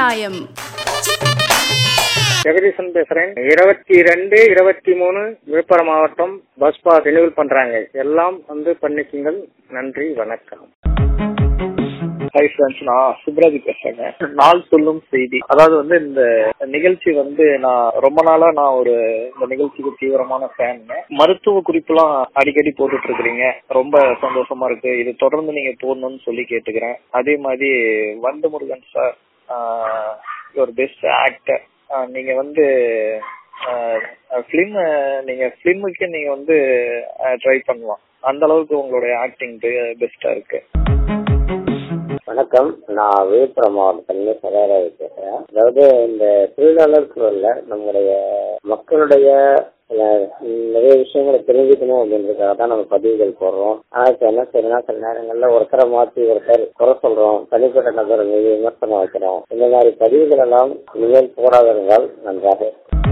நியாயம் ஜெகதீசன் பேசுறேன் இருபத்தி ரெண்டு இருபத்தி மூணு விழுப்புரம் மாவட்டம் பஸ் பாஸ் ரினிவல் பண்றாங்க எல்லாம் வந்து பண்ணிக்குங்கள் நன்றி வணக்கம் ஹை ஃப்ரெண்ட்ஸ் நான் சுப்ராஜ் பேசுறேங்க நாள் சொல்லும் செய்தி அதாவது வந்து இந்த நிகழ்ச்சி வந்து நான் ரொம்ப நாளா நான் ஒரு இந்த நிகழ்ச்சிக்கு தீவிரமான ஃபேனுங்க மருத்துவ குறிப்புலாம் அடிக்கடி போட்டுட்டு இருக்கிறீங்க ரொம்ப சந்தோஷமா இருக்கு இது தொடர்ந்து நீங்க போடணும்னு சொல்லி கேட்டுக்கிறேன் அதே மாதிரி வண்டு முருகன் சார் ஒரு பெஸ்ட் ஆக்டர் நீங்க வந்து ஃபிலிம் நீங்க ஃபிலிமுக்கு நீங்க வந்து ட்ரை பண்ணலாம் அந்த அளவுக்கு உங்களுடைய ஆக்டிங் பெஸ்டா இருக்கு வணக்கம் நான் விழுப்புரம் மாவட்டத்திலிருந்து சகாராவி பேசுறேன் அதாவது இந்த தொழிலாளர் குழுல நம்முடைய மக்களுடைய அஹ், நிறைய விஷயங்களை தெரிஞ்சுக்கணும் அப்படின்றதுக்காக தான் நம்ம பதிவுகள் போடுறோம் ஆனா இப்ப என்ன செய்யணும்னா சில நேரங்கள்ல ஒருத்தரை மாத்தி ஒருத்தர் குறை சொல்றோம் தனிப்பட்ட நபர் மீது விமர்சனம் வைக்கிறோம் இந்த மாதிரி பதிவுகள் எல்லாம் இனிமேல் போடாதிருந்தால் நன்றாக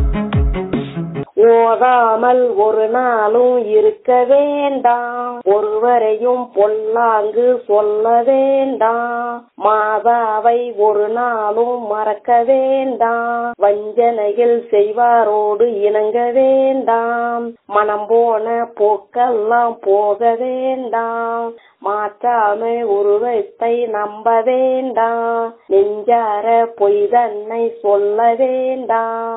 ஓதாமல் ஒரு நாளும் இருக்க வேண்டாம் ஒருவரையும் பொல்லாங்கு சொல்ல வேண்டாம் மாதாவை ஒரு நாளும் மறக்க வேண்டாம் வஞ்சனையில் செய்வாரோடு இணங்க வேண்டாம் மனம் போன போக்கெல்லாம் போக வேண்டாம் மாற்றாமை உருவத்தை நம்ப வேண்டாம் நெஞ்சார பொய் தன்னை சொல்ல வேண்டாம்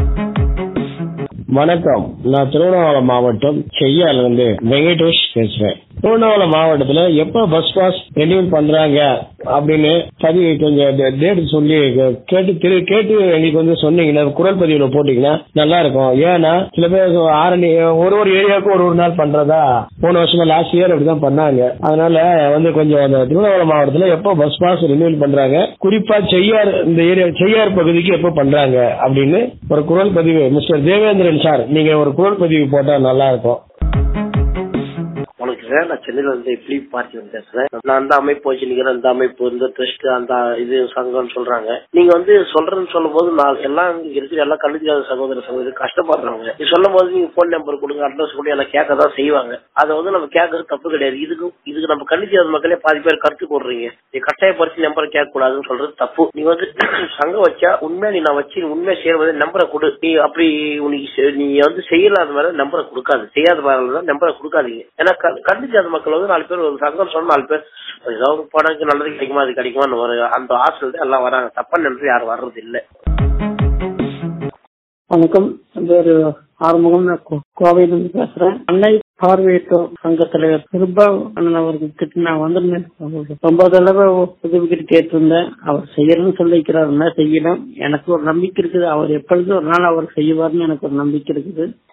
வணக்கம் நான் திருவண்ணாமலை மாவட்டம் செய்யால இருந்து வெங்கடேஷ் பேசுறேன் திருவண்ணாமலை மாவட்டத்துல எப்ப பஸ் பாஸ் ரெனியூல் பண்றாங்க அப்படின்னு பதிவு கொஞ்சம் டேட் சொல்லி கேட்டு திரு கேட்டு எங்களுக்கு வந்து சொன்னீங்கன்னா குரல் பதிவுல போட்டீங்கன்னா நல்லா இருக்கும் ஏன்னா சில பேர் ஆரணி ஒரு ஒரு ஏரியாவுக்கும் ஒரு ஒரு நாள் பண்றதா போன வருஷமா லாஸ்ட் இயர் அப்படிதான் பண்ணாங்க அதனால வந்து கொஞ்சம் அந்த திருவண்ணாமலை மாவட்டத்துல எப்போ பஸ் பாஸ் ரினியூல் பண்றாங்க குறிப்பா செய்யார் இந்த ஏரியா செய்யார் பகுதிக்கு எப்போ பண்றாங்க அப்படின்னு ஒரு குரல் பதிவு மிஸ்டர் தேவேந்திரன் சார் நீங்க ஒரு குரல் பதிவு போட்டா நல்லா இருக்கும் உனக்கு சார் நான் சென்னையில இருந்து எப்படி பார்ட்டி வந்து பேசுறேன் நான் அந்த அமைப்பு வச்சிருக்கிறேன் அந்த அமைப்பு இந்த ட்ரஸ்ட் அந்த இது சங்கம்னு சொல்றாங்க நீங்க வந்து சொல்றேன்னு சொல்லும் போது நான் எல்லாம் இங்க இருக்கிற எல்லா கல்விக்காத சகோதர சகோதரி கஷ்டப்படுறாங்க நீ சொல்லும் போது நீங்க போன் நம்பர் கொடுங்க அட்ரஸ் கொடுங்க எல்லாம் கேட்க தான் செய்வாங்க அதை வந்து நம்ம கேட்கறது தப்பு கிடையாது இதுக்கு இதுக்கு நம்ம கல்விக்காத மக்களே பாதி பேர் கருத்து போடுறீங்க நீ கட்டாயப்படுத்தி நம்பரை கேட்க கூடாதுன்னு சொல்றது தப்பு நீ வந்து சங்கம் வச்சா உண்மையா நீ நான் வச்சு உண்மையா செய்யறது நம்பரை கொடு நீ அப்படி உனக்கு செ- நீ வந்து செய்யலாத மேல நம்பரை கொடுக்காது செய்யாத மேல தான் நம்பரை கொடுக்காதீங்க ஏன்னா க- கண்டிக்காத மக்கள் வந்து நாலு பேர் ஒரு சங்கம் சொன்னா நாலு பேர் ஏதாவது பணம் நல்லது கிடைக்குமா அது கிடைக்குமா ஒரு அந்த ஆசையில் தான் எல்லாம் வராங்க தப்பா நினைச்சு யாரும் வர்றது இல்ல வணக்கம் என் பேரு ஆறுமுகம் நான் கோ- கோவையிலிருந்து பேசுறேன் அன்னை பார்வையிட்டோர் சங்க தலைவர் கிருபா அண்ணன் அவர்கிட்ட நான் வந்திருந்தேன் அவரு ரொம்ப தடவை உதவிக்கிட்டு கேட்டிருந்தேன் அவர் செய்யணும்னு சொல்லிக்கிறாருன்னா செய்யணும் எனக்கு ஒரு நம்பிக்கை இருக்குது அவர் எப்பொழுதும் ஒரு நாள் அவர் செய்வார்னு எனக்கு ஒரு நம்பிக்கை இருக்குது